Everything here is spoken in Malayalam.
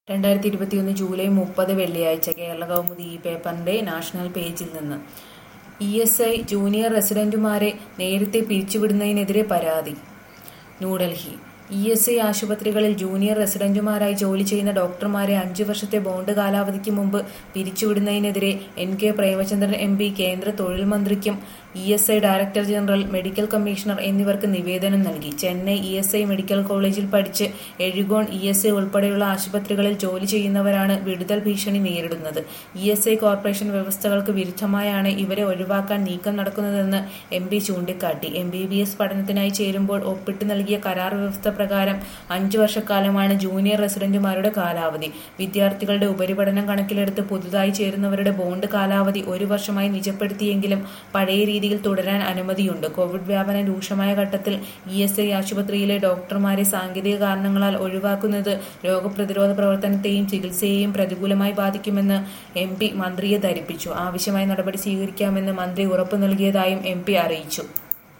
രണ്ടായിരത്തി ഇരുപത്തിയൊന്ന് ജൂലൈ മുപ്പത് വെള്ളിയാഴ്ച കേരള കൗമുദി ഈ പേപ്പറിന്റെ നാഷണൽ പേജിൽ നിന്ന് ഇ എസ് ഐ ജൂനിയർ റെസിഡന്റുമാരെ നേരത്തെ പിരിച്ചുവിടുന്നതിനെതിരെ പരാതി ന്യൂഡൽഹി ഇ എസ് ഐ ആശുപത്രികളിൽ ജൂനിയർ റെസിഡന്റുമാരായി ജോലി ചെയ്യുന്ന ഡോക്ടർമാരെ അഞ്ചു വർഷത്തെ ബോണ്ട് കാലാവധിക്ക് മുമ്പ് പിരിച്ചുവിടുന്നതിനെതിരെ N K Premachandran M P കേന്ദ്ര തൊഴിൽ മന്ത്രിക്കും E S I director general medical commissioner എന്നിവർക്ക് നിവേദനം നൽകി Chennai E S I medical കോളേജിൽ പഠിച്ച് എഴുകോൺ ഇ എസ് ഐ ഉൾപ്പെടെയുള്ള ആശുപത്രികളിൽ ജോലി ചെയ്യുന്നവരാണ് വിടുതൽ ഭീഷണി നേരിടുന്നത് ഇ എസ് ഐ കോർപ്പറേഷൻ വ്യവസ്ഥകൾക്ക് വിരുദ്ധമായാണ് ഇവരെ ഒഴിവാക്കാൻ നീക്കം നടക്കുന്നതെന്ന് എം പി ചൂണ്ടിക്കാട്ടി എം ബി ബി എസ് പഠനത്തിനായി ചേരുമ്പോൾ ഒപ്പിട്ട് നൽകിയ കരാർ വ്യവസ്ഥ പ്രകാരം അഞ്ചു വർഷക്കാലമാണ് ജൂനിയർ റെസിഡന്റുമാരുടെ കാലാവധി വിദ്യാർത്ഥികളുടെ ഉപരിപഠനം കണക്കിലെടുത്ത് പുതുതായി ചേരുന്നവരുടെ ബോണ്ട് കാലാവധി ഒരു വർഷമായി നിജപ്പെടുത്തിയെങ്കിലും പഴയ രീതിയിൽ തുടരാൻ അനുമതിയുണ്ട് കോവിഡ് വ്യാപനം രൂക്ഷമായ ഘട്ടത്തിൽ ഇ എസ് ഐ ആശുപത്രിയിലെ ഡോക്ടർമാരെ സാങ്കേതിക കാരണങ്ങളാൽ ഒഴിവാക്കുന്നത് രോഗപ്രതിരോധ പ്രവർത്തനത്തെയും ചികിത്സയെയും പ്രതികൂലമായി ബാധിക്കുമെന്ന് എം പി മന്ത്രിയെ ധരിപ്പിച്ചു ആവശ്യമായ നടപടി സ്വീകരിക്കാമെന്ന് മന്ത്രി ഉറപ്പു നൽകിയതായും എം പി അറിയിച്ചു